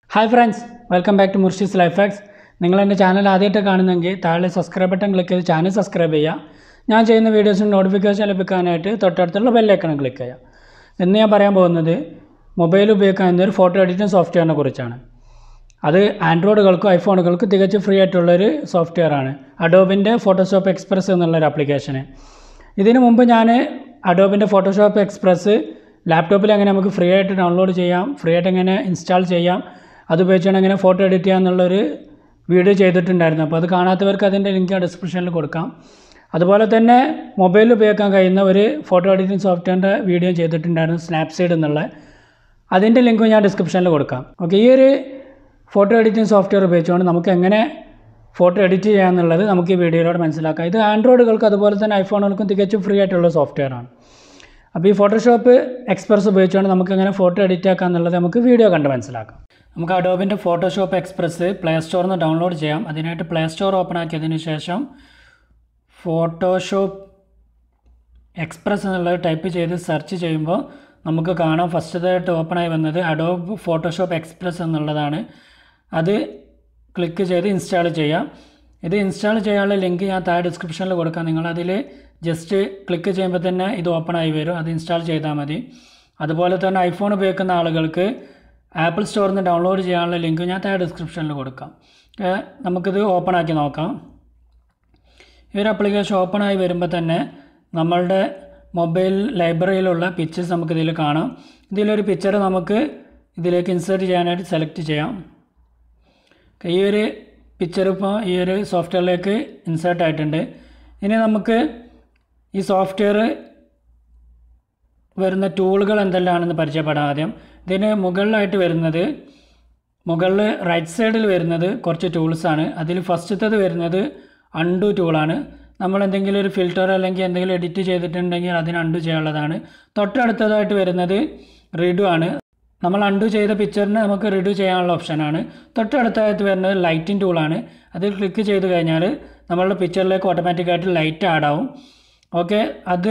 hi friends welcome back to Murshi's life facts നിങ്ങൾ എൻ്റെ channel ആദ്യമായിട്ട് കാണുന്നെങ്കിൽ താഴെ സബ്സ്ക്രൈബ് ബട്ടൺ ക്ലിക്ക് ചെയ്ത് ചാനൽ സബ്സ്ക്രൈബ് ചെയ്യുക ഞാൻ ചെയ്യുന്ന വീഡിയോസിന് നോട്ടിഫിക്കേഷൻ ലഭിക്കാനായിട്ട് തൊട്ടടുത്തുള്ള ബെല്ലൈക്കണം ക്ലിക്ക് ചെയ്യുക ഇന്ന് ഞാൻ പറയാൻ പോകുന്നത് മൊബൈൽ ഉപയോഗിക്കാൻ ഒരു ഫോട്ടോ എഡിറ്റിംഗ് സോഫ്റ്റ്വെയറിനെ കുറിച്ചാണ് അത് ആൻഡ്രോയിഡുകൾക്കും ഐഫോണുകൾക്കും തികച്ചും ഫ്രീ ആയിട്ടുള്ളൊരു സോഫ്റ്റ്വെയർ ആണ് അഡോബിൻ്റെ ഫോട്ടോഷോപ്പ് എക്സ്പ്രസ് എന്നുള്ളൊരു ആപ്ലിക്കേഷന് ഇതിനു മുമ്പ് ഞാൻ അഡോബിൻ്റെ ഫോട്ടോഷോപ്പ് എക്സ്പ്രസ് ലാപ്ടോപ്പിൽ എങ്ങനെ നമുക്ക് ഫ്രീ ആയിട്ട് ഡൗൺലോഡ് ചെയ്യാം ഫ്രീ ആയിട്ട് എങ്ങനെ ഇൻസ്റ്റാൾ ചെയ്യാം അത് ഉപയോഗിച്ചാണ് എങ്ങനെ ഫോട്ടോ എഡിറ്റ് ചെയ്യാം എന്നുള്ളൊരു വീഡിയോ ചെയ്തിട്ടുണ്ടായിരുന്നു അപ്പോൾ അത് കാണാത്തവർക്ക് അതിൻ്റെ ലിങ്ക് ഡിസ്ക്രിപ്ഷനിൽ കൊടുക്കാം അതുപോലെ തന്നെ മൊബൈലിൽ ഉപയോഗിക്കാൻ കഴിയുന്ന ഒരു ഫോട്ടോ എഡിറ്റിംഗ് സോഫ്റ്റ്വെയറിൻ്റെ വീഡിയോ ചെയ്തിട്ടുണ്ടായിരുന്നു സ്നാപ്സീഡ് എന്നുള്ള അതിൻ്റെ ലിങ്ക് ഞാൻ ഡിസ്ക്രിപ്ഷനിൽ കൊടുക്കാം ഓക്കെ ഈ ഒരു ഫോട്ടോ എഡിറ്റിംഗ് സോഫ്റ്റ്വെയർ ഉപയോഗിച്ചുകൊണ്ട് നമുക്ക് എങ്ങനെ ഫോട്ടോ എഡിറ്റ് ചെയ്യാമെന്നുള്ളത് നമുക്ക് ഈ വീഡിയോയിലൂടെ മനസ്സിലാക്കാം ഇത് ആൻഡ്രോയിഡുകൾക്ക് അതുപോലെ തന്നെ ഐഫോണുകൾക്കും തികച്ചും ഫ്രീ ആയിട്ടുള്ള സോഫ്റ്റ്വെയർ ആണ് അപ്പോൾ ഈ ഫോട്ടോഷോപ്പ് എക്സ്പ്രസ് ഉപയോഗിച്ചുകൊണ്ട് നമുക്ക് എങ്ങനെ ഫോട്ടോ എഡിറ്റ് ആക്കാം എന്നുള്ളത് നമുക്ക് വീഡിയോ കണ്ട് മനസ്സിലാക്കാം നമുക്ക് അഡോബിൻ്റെ ഫോട്ടോഷോപ്പ് എക്സ്പ്രസ് പ്ലേ സ്റ്റോറിൽ നിന്ന് ഡൗൺലോഡ് ചെയ്യാം അതിനായിട്ട് പ്ലേ സ്റ്റോർ ഓപ്പൺ ആക്കിയതിന് ശേഷം ഫോട്ടോഷോപ്പ് എക്സ്പ്രസ് എന്നുള്ളത് ടൈപ്പ് ചെയ്ത് സെർച്ച് ചെയ്യുമ്പോൾ നമുക്ക് കാണാം ഫസ്റ്റതായിട്ട് ഓപ്പണായി വന്നത് അഡോബ് ഫോട്ടോഷോപ്പ് എക്സ്പ്രസ് എന്നുള്ളതാണ് അത് ക്ലിക്ക് ചെയ്ത് ഇൻസ്റ്റാൾ ചെയ്യാം ഇത് ഇൻസ്റ്റാൾ ചെയ്യാനുള്ള ലിങ്ക് ഞാൻ താഴെ ഡിസ്ക്രിപ്ഷനിൽ കൊടുക്കാം നിങ്ങളതിൽ ജസ്റ്റ് ക്ലിക്ക് ചെയ്യുമ്പോൾ തന്നെ ഇത് ഓപ്പൺ ആയി വരും അത് ഇൻസ്റ്റാൾ ചെയ്താൽ മതി അതുപോലെ തന്നെ ഐഫോൺ ഉപയോഗിക്കുന്ന ആളുകൾക്ക് ആപ്പിൾ സ്റ്റോറിൽ നിന്ന് ഡൗൺലോഡ് ചെയ്യാനുള്ള ലിങ്ക് ഞാൻ താഴെ ഡിസ്ക്രിപ്ഷനിൽ കൊടുക്കാം ഏ, നമുക്കിത് ഓപ്പൺ ആക്കി നോക്കാം ഈ ഒരു ആപ്ലിക്കേഷൻ ഓപ്പൺ ആയി വരുമ്പോൾ തന്നെ നമ്മളുടെ മൊബൈൽ ലൈബ്രറിയിലുള്ള പിക്ചേഴ്സ് നമുക്ക് ഇതിൽ കാണാം ഇതിലൊരു പിക്ചർ നമുക്ക് ഇതിലേക്ക് ഇൻസേർട്ട് ചെയ്യാനായിട്ട് സെലക്ട് ചെയ്യാം ഈ ഒരു പിക്ചർ ഇപ്പോൾ ഈ ഒരു സോഫ്റ്റ്വെയറിലേക്ക് ഇൻസേർട്ട് ആയിട്ടുണ്ട് ഇനി നമുക്ക് ഈ സോഫ്റ്റ്വെയർ വരുന്ന ടൂളുകൾ എന്തെല്ലാമാണെന്ന് പരിചയപ്പെടാം ആദ്യം ഇതിന് മുകളിലായിട്ട് വരുന്നത് മുകളിൽ റൈറ്റ് സൈഡിൽ വരുന്നത് കുറച്ച് ടൂൾസാണ് അതിൽ ഫസ്റ്റത്തത് വരുന്നത് അൺഡു ടൂളാണ് നമ്മൾ എന്തെങ്കിലും ഒരു ഫിൽറ്റർ അല്ലെങ്കിൽ എന്തെങ്കിലും എഡിറ്റ് ചെയ്തിട്ടുണ്ടെങ്കിൽ അതിന് അൺഡു ചെയ്യാനുള്ളതാണ് തൊട്ടടുത്തതായിട്ട് വരുന്നത് റിഡു ആണ് നമ്മൾ അൺഡു ചെയ്ത പിക്ചറിന് നമുക്ക് റിഡു ചെയ്യാനുള്ള ഓപ്ഷനാണ് തൊട്ടടുത്തായിട്ട് വരുന്നത് ലൈറ്റിംഗ് ടൂളാണ് അതിൽ ക്ലിക്ക് ചെയ്ത് കഴിഞ്ഞാൽ നമ്മളുടെ പിക്ചറിലേക്ക് ഓട്ടോമാറ്റിക്കായിട്ട് ലൈറ്റ് ആഡ് ആവും ഓക്കെ അത്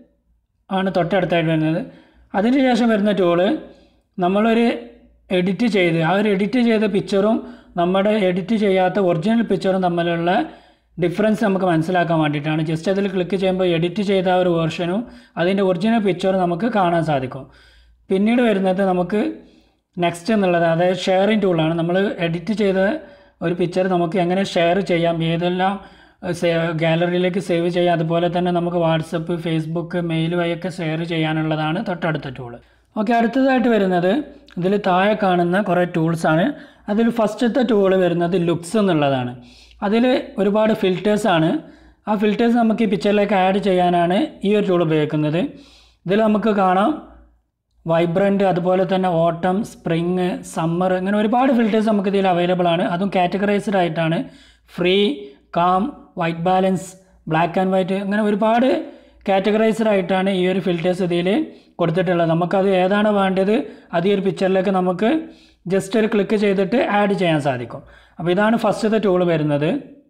ആണ് തൊട്ടടുത്തായിട്ട് വരുന്നത് അതിന് ശേഷം വരുന്ന ടൂള് നമ്മളൊരു എഡിറ്റ് ചെയ്ത് ആ ഒരു എഡിറ്റ് ചെയ്ത പിക്ചറും നമ്മുടെ എഡിറ്റ് ചെയ്യാത്ത ഒറിജിനൽ പിക്ചറും തമ്മിലുള്ള ഡിഫറൻസ് നമുക്ക് മനസ്സിലാക്കാൻ വേണ്ടിയിട്ടാണ് ജസ്റ്റ് അതിൽ ക്ലിക്ക് ചെയ്യുമ്പോൾ എഡിറ്റ് ചെയ്ത ആ ഒരു വേർഷനും അതിൻ്റെ ഒറിജിനൽ പിക്ചറും നമുക്ക് കാണാൻ സാധിക്കും പിന്നീട് വരുന്നത് നമുക്ക് നെക്സ്റ്റ് എന്നുള്ളത് അതായത് ഷെയറിംഗ് ടൂളാണ് നമ്മൾ എഡിറ്റ് ചെയ്ത ഒരു പിക്ചർ നമുക്ക് എങ്ങനെ ഷെയർ ചെയ്യാം ഏതെല്ലാം ഗാലറിയിലേക്ക് സേവ് ചെയ്യാം അതുപോലെ തന്നെ നമുക്ക് വാട്സപ്പ് ഫേസ്ബുക്ക് മെയിൽ വഴിയൊക്കെ ഷെയർ ചെയ്യാനുള്ളതാണ് തൊട്ടടുത്ത ടൂള് ഓക്കെ അടുത്തതായിട്ട് വരുന്നത് ഇതിൽ താഴെ കാണുന്ന കുറേ ടൂൾസാണ് അതിൽ ഫസ്റ്റത്തെ ടൂള് വരുന്നത് ലുക്സ് എന്നുള്ളതാണ് അതിൽ ഒരുപാട് ഫിൽറ്റേഴ്സാണ് ആ ഫിൽറ്റേഴ്സ് നമുക്ക് ഈ പിക്ചറിലേക്ക് ആഡ് ചെയ്യാനാണ് ഈ ഒരു ടൂൾ ഉപയോഗിക്കുന്നത് ഇതിൽ നമുക്ക് കാണാം വൈബ്രൻറ്റ് അതുപോലെ തന്നെ ഓട്ടം സ്പ്രിങ് സമ്മർ ഇങ്ങനെ ഒരുപാട് ഫിൽറ്റേഴ്സ് നമുക്ക് ഇതിൽ അവൈലബിൾ ആണ് അതും കാറ്റഗറൈസ്ഡ് ആയിട്ടാണ് free cam white balance black and white അങ്ങനെ ഒരുപാട് കാറ്റഗറൈസ്ഡ് ആയിട്ടാണ് ഈ ഒരു ഫിൽറ്റേഴ്സ് ഇതിൽ കൊടുത്തിട്ടുള്ളത് നമുക്കത് ഏതാണ് വേണ്ടത് അത് ഈ ഒരു പിക്ചറിലേക്ക് നമുക്ക് ജസ്റ്റ് ഒരു ക്ലിക്ക് ചെയ്തിട്ട് ആഡ് ചെയ്യാൻ സാധിക്കും അപ്പോൾ ഇതാണ് ഫസ്റ്റത്തെ ടൂൾ വരുന്നത്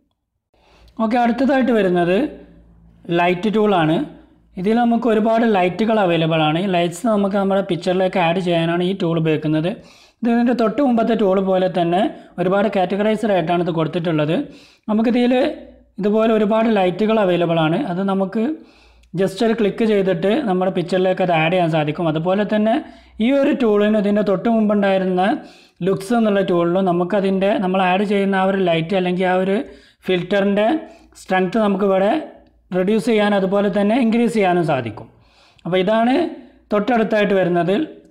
ഓക്കെ അടുത്തതായിട്ട് വരുന്നത് ലൈറ്റ് ടൂളാണ് ഇതിൽ നമുക്ക് ഒരുപാട് ലൈറ്റുകൾ അവൈലബിൾ ആണ് ഈ ലൈറ്റ്സ് നമുക്ക് നമ്മുടെ പിക്ചറിലേക്ക് ആഡ് ചെയ്യാനാണ് ഈ ടൂൾ ഉപയോഗിക്കുന്നത് ഇതിൻ്റെ തൊട്ട് മുമ്പത്തെ ടൂൾ പോലെ തന്നെ ഒരുപാട് കാറ്റഗറൈസ്ഡ് ആയിട്ടാണ് ഇത് കൊടുത്തിട്ടുള്ളത് നമുക്കിതിൽ ഇതുപോലെ ഒരുപാട് ലൈറ്റുകൾ അവൈലബിൾ ആണ് അത് നമുക്ക് ജസ്റ്റ് ഒരു ക്ലിക്ക് ചെയ്തിട്ട് നമ്മുടെ പിക്ചറിലേക്ക് അത് ആഡ് ചെയ്യാൻ സാധിക്കും അതുപോലെ തന്നെ ഈ ഒരു ടൂളിന് ഇതിൻ്റെ തൊട്ട് മുമ്പുണ്ടായിരുന്ന ലുക്സ് എന്നുള്ള ടൂളിലും നമുക്കതിൻ്റെ നമ്മൾ ആഡ് ചെയ്യുന്ന ആ ഒരു ലൈറ്റ് അല്ലെങ്കിൽ ആ ഒരു ഫിൽറ്ററിൻ്റെ സ്ട്രെങ്ത് നമുക്ക് ഇവിടെ റെഡ്യൂസ് ചെയ്യാൻ അതുപോലെ തന്നെ ഇൻക്രീസ് ചെയ്യാനും സാധിക്കും അപ്പോൾ ഇതാണ് തൊട്ടടുത്തായിട്ട് വരുന്നത്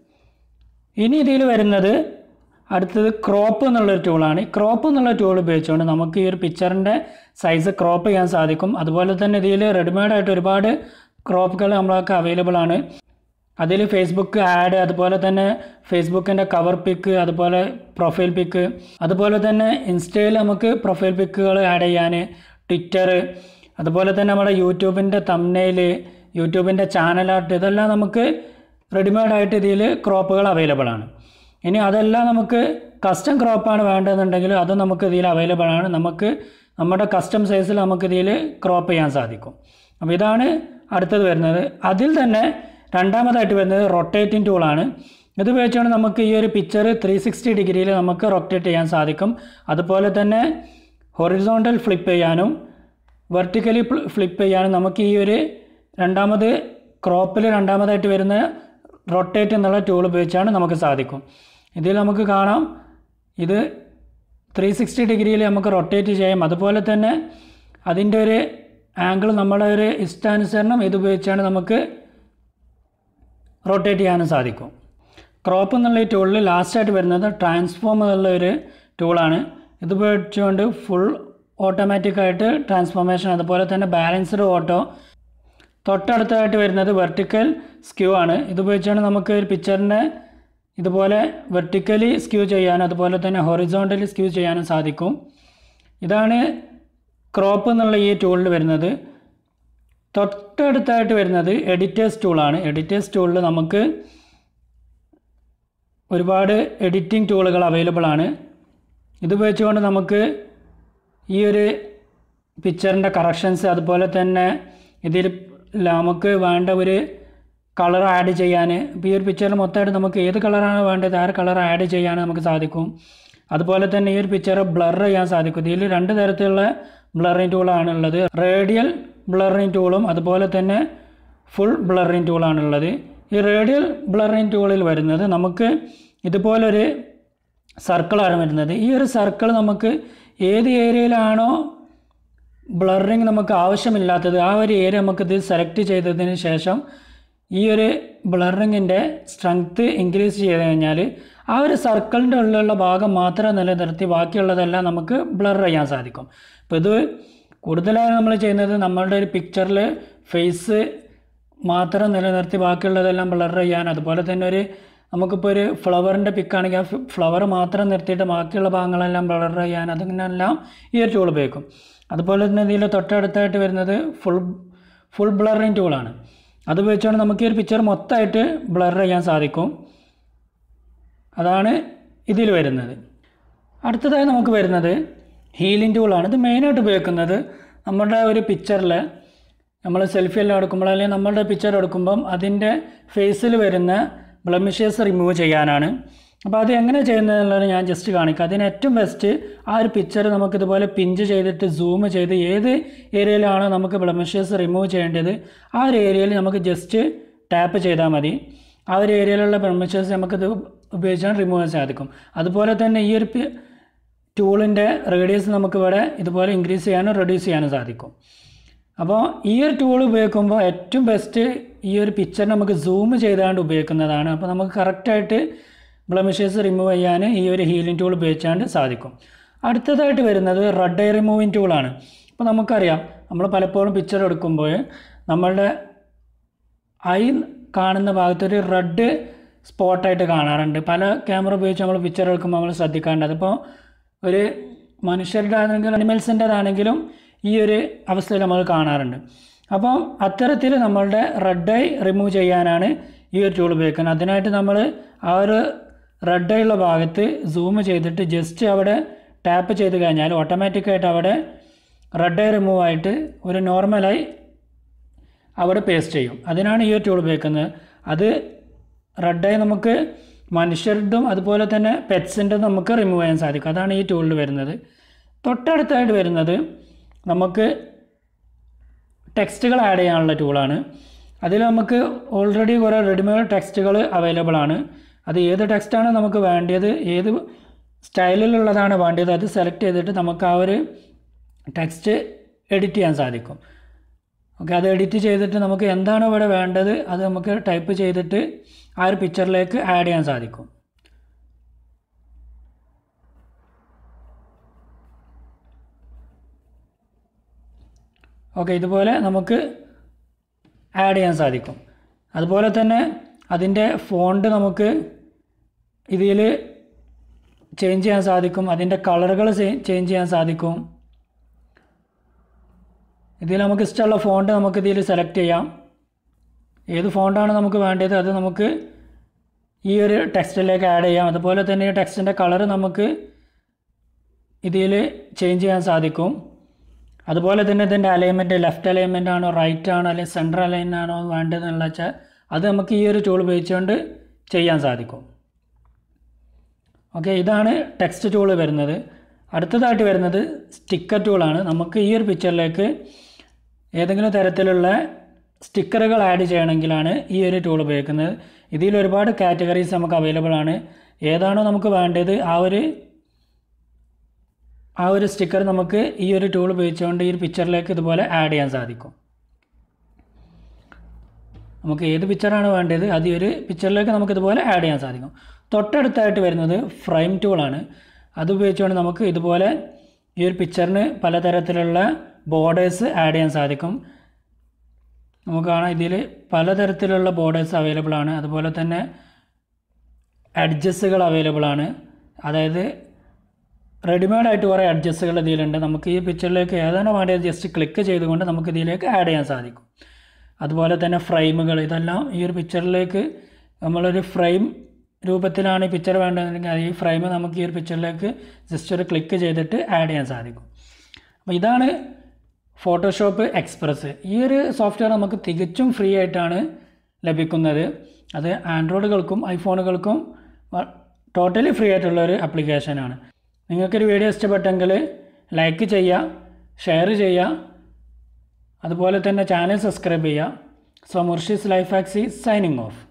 ഇനി ഇതിൽ വരുന്നത് അടുത്തത് ക്രോപ്പ് എന്നുള്ളൊരു ടൂളാണ് ഈ ക്രോപ്പ് എന്നുള്ള ടൂൾ ഉപയോഗിച്ചുകൊണ്ട് നമുക്ക് ഈ ഒരു പിക്ചറിൻ്റെ സൈസ് ക്രോപ്പ് ചെയ്യാൻ സാധിക്കും അതുപോലെ തന്നെ ഇതിൽ റെഡിമെയ്ഡായിട്ട് ഒരുപാട് ക്രോപ്പുകൾ നമ്മളൊക്കെ അവൈലബിൾ ആണ് അതിൽ ഫേസ്ബുക്ക് ആഡ് അതുപോലെ തന്നെ ഫേസ്ബുക്കിൻ്റെ കവർ പിക്ക് അതുപോലെ പ്രൊഫൈൽ പിക്ക് അതുപോലെ തന്നെ ഇൻസ്റ്റയിൽ നമുക്ക് പ്രൊഫൈൽ പിക്കുകൾ ആഡ് ചെയ്യാൻ ട്വിറ്റർ അതുപോലെ തന്നെ നമ്മുടെ യൂട്യൂബിൻ്റെ തമ്നെയിൽ യൂട്യൂബിൻ്റെ ചാനൽ ആർട്ട് ഇതെല്ലാം നമുക്ക് റെഡിമെയ്ഡായിട്ട് ഇതിൽ ക്രോപ്പുകൾ അവൈലബിൾ ആണ് ഇനി അതെല്ലാം നമുക്ക് കസ്റ്റം ക്രോപ്പാണ് വേണ്ടതെന്നുണ്ടെങ്കിൽ അത് നമുക്ക് ഇതിൽ അവൈലബിൾ ആണ് നമുക്ക് നമ്മുടെ കസ്റ്റം സൈസിൽ നമുക്ക് ഇതിൽ ക്രോപ്പ് ചെയ്യാൻ സാധിക്കും അപ്പോൾ ഇതാണ് അടുത്തത് വരുന്നത് അതിൽ തന്നെ രണ്ടാമതായിട്ട് വരുന്നത് റൊട്ടേറ്റിംഗ് ടൂളാണ് ഇത് ഉപയോഗിച്ചുകൊണ്ട് നമുക്ക് ഈ ഒരു പിക്ചർ ത്രീ സിക്സ്റ്റി ഡിഗ്രിയിൽ നമുക്ക് റൊട്ടേറ്റ് ചെയ്യാൻ സാധിക്കും അതുപോലെ തന്നെ ഹൊറിസോണ്ടൽ ഫ്ലിപ്പ് ചെയ്യാനും വെർട്ടിക്കലി ഫ്ലിപ്പ് ചെയ്യാനും നമുക്ക് ഈ ഒരു രണ്ടാമത് ക്രോപ്പിൽ രണ്ടാമതായിട്ട് വരുന്ന റൊട്ടേറ്റ് എന്നുള്ള ടൂൾ ഉപയോഗിച്ചാണ് നമുക്ക് സാധിക്കും ഇതിൽ നമുക്ക് കാണാം ഇത് ത്രീ സിക്സ്റ്റി ഡിഗ്രിയിൽ നമുക്ക് റൊട്ടേറ്റ് ചെയ്യാം അതുപോലെ തന്നെ അതിൻ്റെ ഒരു ആംഗിൾ നമ്മുടെ ഒരു ഇഷ്ടാനുസരണം ഇത് ഉപയോഗിച്ചാണ് നമുക്ക് റൊട്ടേറ്റ് ചെയ്യാനും സാധിക്കും ക്രോപ്പ് എന്നുള്ള ഈ ടൂളിൽ ലാസ്റ്റായിട്ട് വരുന്നത് ട്രാൻസ്ഫോം എന്നുള്ള ഒരു ടൂളാണ് ഇത് ഉപയോഗിച്ചുകൊണ്ട് ഫുൾ ഓട്ടോമാറ്റിക്കായിട്ട് ട്രാൻസ്ഫോർമേഷൻ അതുപോലെ തന്നെ ബാലൻസ്ഡ് ഓട്ടോ തൊട്ടടുത്തായിട്ട് വരുന്നത് വെർട്ടിക്കൽ സ്ക്യൂ ആണ് ഇത് ഉപയോഗിച്ചാണ് നമുക്ക് ഒരു പിക്ചറിനെ ഇതുപോലെ വെർട്ടിക്കലി സ്ക്യൂ ചെയ്യാനും അതുപോലെ തന്നെ ഹൊറിസോണ്ടലി സ്ക്യൂ ചെയ്യാനും സാധിക്കും ഇതാണ് ക്രോപ്പ് എന്നുള്ള ഈ ടൂളിൽ വരുന്നത് തൊട്ടടുത്തായിട്ട് വരുന്നത് എഡിറ്റേഴ്സ് ടൂളാണ് എഡിറ്റേഴ്സ് ടൂളിൽ നമുക്ക് ഒരുപാട് എഡിറ്റിംഗ് ടൂളുകൾ അവൈലബിൾ ആണ് ഇത് ഉപയോഗിച്ചുകൊണ്ട് നമുക്ക് ഈ ഒരു പിക്ചറിൻ്റെ കറക്ഷൻസ് അതുപോലെ തന്നെ ഇതിൽ നമുക്ക് വേണ്ട ഒരു കളർ ആഡ് ചെയ്യാൻ ഇപ്പോൾ ഈ ഒരു പിക്ചറിൽ മൊത്തമായിട്ട് നമുക്ക് ഏത് കളറാണ് വേണ്ടത് ആ കളർ ആഡ് ചെയ്യാൻ നമുക്ക് സാധിക്കും അതുപോലെ തന്നെ ഈ ഒരു പിക്ചർ ബ്ലർ ചെയ്യാൻ സാധിക്കും ഇതിൽ രണ്ട് തരത്തിലുള്ള ബ്ലറിങ് ടൂളാണ് ഉള്ളത് റേഡിയൽ ബ്ലറിങ് ടൂളും അതുപോലെ തന്നെ ഫുൾ ബ്ലറിങ് ടൂളാണ് ഉള്ളത് ഈ റേഡിയൽ ബ്ലറിങ് ടൂളിൽ വരുന്നത് നമുക്ക് ഇതുപോലൊരു സർക്കിളാണ് വരുന്നത് ഈ ഒരു സർക്കിൾ നമുക്ക് ഏത് ഏരിയയിലാണോ ബ്ലറിങ് നമുക്ക് ആവശ്യമില്ലാത്തത് ആ ഒരു ഏരിയ നമുക്കിത് സെലക്ട് ചെയ്തതിന് ശേഷം ഈ ഒരു ബ്ലറിങ്ങിൻ്റെ സ്ട്രെങ്ത്ത് ഇൻക്രീസ് ചെയ്ത് കഴിഞ്ഞാൽ ആ ഒരു സർക്കിളിൻ്റെ ഉള്ളിലുള്ള ഭാഗം മാത്രം നിലനിർത്തി ബാക്കിയുള്ളതെല്ലാം നമുക്ക് ബ്ലർ ചെയ്യാൻ സാധിക്കും അപ്പോൾ ഇത് കൂടുതലായി നമ്മൾ ചെയ്യുന്നത് നമ്മളുടെ ഒരു പിക്ചറിൽ ഫേസ് മാത്രം നിലനിർത്തി ബാക്കിയുള്ളതെല്ലാം ബ്ലർ ചെയ്യാൻ അതുപോലെ തന്നെ ഒരു നമുക്കിപ്പോൾ ഒരു ഫ്ലവറിൻ്റെ പിക്കാണെങ്കിൽ ആ ഫ്ലവർ മാത്രം നിർത്തിയിട്ട് ബാക്കിയുള്ള ഭാഗങ്ങളെല്ലാം ബ്ലർ ചെയ്യാൻ അതിനെല്ലാം ഈ ഒരു ടൂൾ ഉപയോഗിക്കും അതുപോലെ തന്നെ ഇതിൽ തൊട്ടടുത്തായിട്ട് വരുന്നത് ഫുൾ ഫുൾ ബ്ലറിങ് ടൂളാണ് അത് ഉപയോഗിച്ചുകൊണ്ട് നമുക്ക് ഈ ഒരു പിക്ചർ മൊത്തമായിട്ട് ബ്ലർ ചെയ്യാൻ സാധിക്കും അതാണ് ഇതിൽ വരുന്നത് അടുത്തതായി നമുക്ക് വരുന്നത് ഹീലിംഗ് ടൂളാണ് ഇത് മെയിനായിട്ട് ഉപയോഗിക്കുന്നത് നമ്മുടെ ഒരു പിക്ചറിൽ നമ്മൾ സെൽഫി എല്ലാം എടുക്കുമ്പോൾ അല്ലെങ്കിൽ നമ്മളുടെ പിക്ചർ എടുക്കുമ്പം അതിൻ്റെ ഫേസിൽ വരുന്ന ബ്ലമിഷേഴ്സ് റിമൂവ് ചെയ്യാനാണ് അപ്പോൾ അത് എങ്ങനെ ചെയ്യുന്നതെന്നുള്ളത് ഞാൻ ജസ്റ്റ് കാണിക്കാം അതിന് ഏറ്റവും ബെസ്റ്റ് ആ ഒരു പിക്ചർ നമുക്കിതുപോലെ പിഞ്ച് ചെയ്തിട്ട് സൂം ചെയ്ത് ഏത് ഏരിയയിലാണോ നമുക്ക് ബ്ലമിഷേഴ്സ് റിമൂവ് ചെയ്യേണ്ടത് ആ ഒരു ഏരിയയിൽ നമുക്ക് ജസ്റ്റ് ടാപ്പ് ചെയ്താൽ മതി ആ ഒരു ഏരിയയിലുള്ള ബ്ലമിഷേഴ്സ് നമുക്കിത് ഉപയോഗിച്ചാൽ റിമൂവ് ചെയ്യാൻ സാധിക്കും അതുപോലെ തന്നെ ഈ ഒരു ടൂളിൻ്റെ റേഡിയസ് നമുക്ക് ഇവിടെ ഇതുപോലെ ഇൻക്രീസ് ചെയ്യാനും റെഡ്യൂസ് ചെയ്യാനും സാധിക്കും അപ്പോൾ ഈ ഒരു ടൂൾ ഉപയോഗിക്കുമ്പോൾ ഏറ്റവും ബെസ്റ്റ് ഈ ഒരു പിക്ചർ നമുക്ക് സൂം ചെയ്താണ്ട് ഉപയോഗിക്കുന്നതാണ് അപ്പോൾ നമുക്ക് കറക്റ്റായിട്ട് ബ്ലമിഷേഴ്സ് റിമൂവ് ചെയ്യാൻ ഈ ഒരു ഹീലിംഗ് ടൂൾ ഉപയോഗിച്ചാണ്ട് സാധിക്കും അടുത്തതായിട്ട് വരുന്നത് റെഡ് ഐ റിമൂവിങ് ടൂളാണ് അപ്പോൾ നമുക്കറിയാം നമ്മൾ പലപ്പോഴും പിക്ചർ എടുക്കുമ്പോൾ നമ്മളുടെ ഐ കാണുന്ന ഭാഗത്തൊരു റെഡ് സ്പോട്ടായിട്ട് കാണാറുണ്ട് പല ക്യാമറ ഉപയോഗിച്ച് നമ്മൾ പിക്ചർ എടുക്കുമ്പോൾ നമ്മൾ ശ്രദ്ധിക്കാറുണ്ട് അതിപ്പോൾ ഒരു മനുഷ്യരുടെ ആണെങ്കിലും അനിമൽസിൻ്റെതാണെങ്കിലും ഈ ഒരു അവസ്ഥയിൽ നമ്മൾ കാണാറുണ്ട് അപ്പോൾ അത്തരത്തിൽ നമ്മളുടെ റെഡ് ഐ റിമൂവ് ചെയ്യാനാണ് ഈ ഒരു ടൂൾ ഉപയോഗിക്കുന്നത് അതിനായിട്ട് നമ്മൾ ആ ഒരു റെഡ് ഐ ഉള്ള ഭാഗത്ത് സൂം ചെയ്തിട്ട് ജസ്റ്റ് അവിടെ ടാപ്പ് ചെയ്ത് കഴിഞ്ഞാൽ ഓട്ടോമാറ്റിക്കായിട്ട് അവിടെ റെഡ് ഐ റിമൂവ് ആയിട്ട് ഒരു നോർമലായി അവിടെ പേസ്റ്റ് ചെയ്യും അതിനാണ് ഈ ഒരു ടൂൾ ഉപയോഗിക്കുന്നത് അത് റെഡ് ഐ നമുക്ക് മനുഷ്യരുടെയും അതുപോലെ തന്നെ പെറ്റ്സിൻ്റെ നമുക്ക് റിമൂവ് ചെയ്യാൻ സാധിക്കും അതാണ് ഈ ടൂളിൽ വരുന്നത് തൊട്ടടുത്തായിട്ട് വരുന്നത് നമുക്ക് ടെക്സ്റ്റുകൾ ആഡ് ചെയ്യാനുള്ള ടൂളാണ് അതിൽ നമുക്ക് ഓൾറെഡി കുറേ റെഡിമെയ്ഡ് ടെക്സ്റ്റുകൾ അവൈലബിൾ ആണ് അത് ഏത് ടെക്സ്റ്റാണ് നമുക്ക് വേണ്ടത് ഏത് സ്റ്റൈലിലുള്ളതാണ് വേണ്ടത് അത് സെലക്ട് ചെയ്തിട്ട് നമുക്ക് ആ ഒരു ടെക്സ്റ്റ് എഡിറ്റ് ചെയ്യാൻ സാധിക്കും ഓക്കെ അത് എഡിറ്റ് ചെയ്തിട്ട് നമുക്ക് എന്താണോ ഇവിടെ വേണ്ടത് അത് നമുക്ക് ടൈപ്പ് ചെയ്തിട്ട് ആ ഒരു പിക്ചറിലേക്ക് ആഡ് ചെയ്യാൻ സാധിക്കും ഓക്കെ ഇതുപോലെ നമുക്ക് ആഡ് ചെയ്യാൻ സാധിക്കും അതുപോലെ തന്നെ അതിൻ്റെ ഫോണ്ട് നമുക്ക് ഇതിൽ ചേഞ്ച് ചെയ്യാൻ സാധിക്കും അതിൻ്റെ കളറുകൾ ചേഞ്ച് ചെയ്യാൻ സാധിക്കും ഇതിൽ നമുക്ക് ഇഷ്ടമുള്ള ഫോണ്ട് നമുക്ക് ഇതിൽ സെലക്ട് ചെയ്യാം ഏത് ഫോണ്ടാണ് നമുക്ക് വേണ്ടത് അത് നമുക്ക് ഈ ഒരു ടെക്സ്റ്റിലേക്ക് ആഡ് ചെയ്യാം അതുപോലെ തന്നെ ഈ ടെക്സ്റ്റിൻ്റെ കളർ നമുക്ക് ഇതിൽ ചേഞ്ച് ചെയ്യാൻ സാധിക്കും അതുപോലെ തന്നെ ഇതിൻ്റെ അലൈൻമെൻറ്റ് ലെഫ്റ്റ് അലൈൻമെൻ്റ് ആണോ റൈറ്റ് ആണോ അല്ലെങ്കിൽ സെൻട്രൽ അലൈൻ ആണോ വേണ്ടതെന്നുള്ള വെച്ചാൽ അത് നമുക്ക് ഈ ഒരു ടൂൾ ഉപയോഗിച്ചുകൊണ്ട് ചെയ്യാൻ സാധിക്കും ഓക്കെ ഇതാണ് ടെക്സ്റ്റ് ടൂൾ വരുന്നത് അടുത്തതായിട്ട് വരുന്നത് സ്റ്റിക്കർ ടൂളാണ് നമുക്ക് ഈ ഒരു പിക്ചറിലേക്ക് ഏതെങ്കിലും തരത്തിലുള്ള സ്റ്റിക്കറുകൾ ആഡ് ചെയ്യണമെങ്കിലാണ് ഈ ഒരു ടൂൾ ഉപയോഗിക്കുന്നത് ഇതിൽ ഒരുപാട് കാറ്റഗറീസ് നമുക്ക് അവൈലബിൾ ആണ് ഏതാണോ നമുക്ക് വേണ്ടത് ആ ഒരു ആ ഒരു സ്റ്റിക്കർ നമുക്ക് ഈ ഒരു ടൂൾ ഉപയോഗിച്ചുകൊണ്ട് ഈ ഒരു പിക്ചറിലേക്ക് ഇതുപോലെ ആഡ് ചെയ്യാൻ സാധിക്കും നമുക്ക് ഏത് പിക്ചറാണ് വേണ്ടത് അത് ഈ ഒരു പിക്ചറിലേക്ക് നമുക്ക് ഇതുപോലെ ആഡ് ചെയ്യാൻ സാധിക്കും തൊട്ടടുത്തായിട്ട് വരുന്നത് ഫ്രെയിം ടൂളാണ് അത് ഉപയോഗിച്ചുകൊണ്ട് നമുക്ക് ഇതുപോലെ ഈ ഒരു പിക്ചറിന് പലതരത്തിലുള്ള ബോർഡേഴ്സ് ആഡ് ചെയ്യാൻ സാധിക്കും നമുക്ക് കാണാം ഇതിൽ പലതരത്തിലുള്ള ബോർഡേഴ്സ് അവൈലബിൾ ആണ് അതുപോലെ തന്നെ അഡ്ജസ്റ്റുകൾ അവൈലബിൾ ആണ് അതായത് റെഡിമെയ്ഡ് ആയിട്ട് കുറേ അഡ്ജസ്റ്റുകൾ ഇതിലുണ്ട് നമുക്ക് ഈ പിക്ചറിലേക്ക് ഏതാണോ വേണ്ടത് ജസ്റ്റ് ക്ലിക്ക് ചെയ്തുകൊണ്ട് നമുക്ക് ഇതിലേക്ക് ആഡ് ചെയ്യാൻ സാധിക്കും അതുപോലെ തന്നെ ഫ്രെയിമുകൾ ഇതെല്ലാം ഈ ഒരു പിക്ചറിലേക്ക് നമ്മളൊരു ഫ്രെയിം രൂപത്തിലാണ് ഈ പിക്ചർ വേണ്ടതെങ്കിൽ ഈ ഫ്രെയിം നമുക്ക് ഈ ഒരു പിക്ചറിലേക്ക് ജസ്റ്റ് ഒരു ക്ലിക്ക് ചെയ്തിട്ട് ആഡ് ചെയ്യാൻ സാധിക്കും അപ്പോൾ ഇതാണ് ഫോട്ടോഷോപ്പ് എക്സ്പ്രസ് ഈ ഒരു സോഫ്റ്റ്വെയർ നമുക്ക് തികച്ചും ഫ്രീ ആയിട്ടാണ് ലഭിക്കുന്നത് അത് ആൻഡ്രോയിഡുകൾക്കും ഐഫോണുകൾക്കും ടോട്ടലി ഫ്രീ ആയിട്ടുള്ള ഒരു ആപ്ലിക്കേഷനാണ് നിങ്ങൾക്കൊരു വീഡിയോ ഇഷ്ടപ്പെട്ടെങ്കിൽ ലൈക്ക് ചെയ്യുക ഷെയർ ചെയ്യുക അതുപോലെ തന്നെ ചാനൽ സബ്സ്ക്രൈബ് ചെയ്യുക സോ മുർഷീസ് ലൈഫ് ആക്സി സൈനിങ് ഓഫ്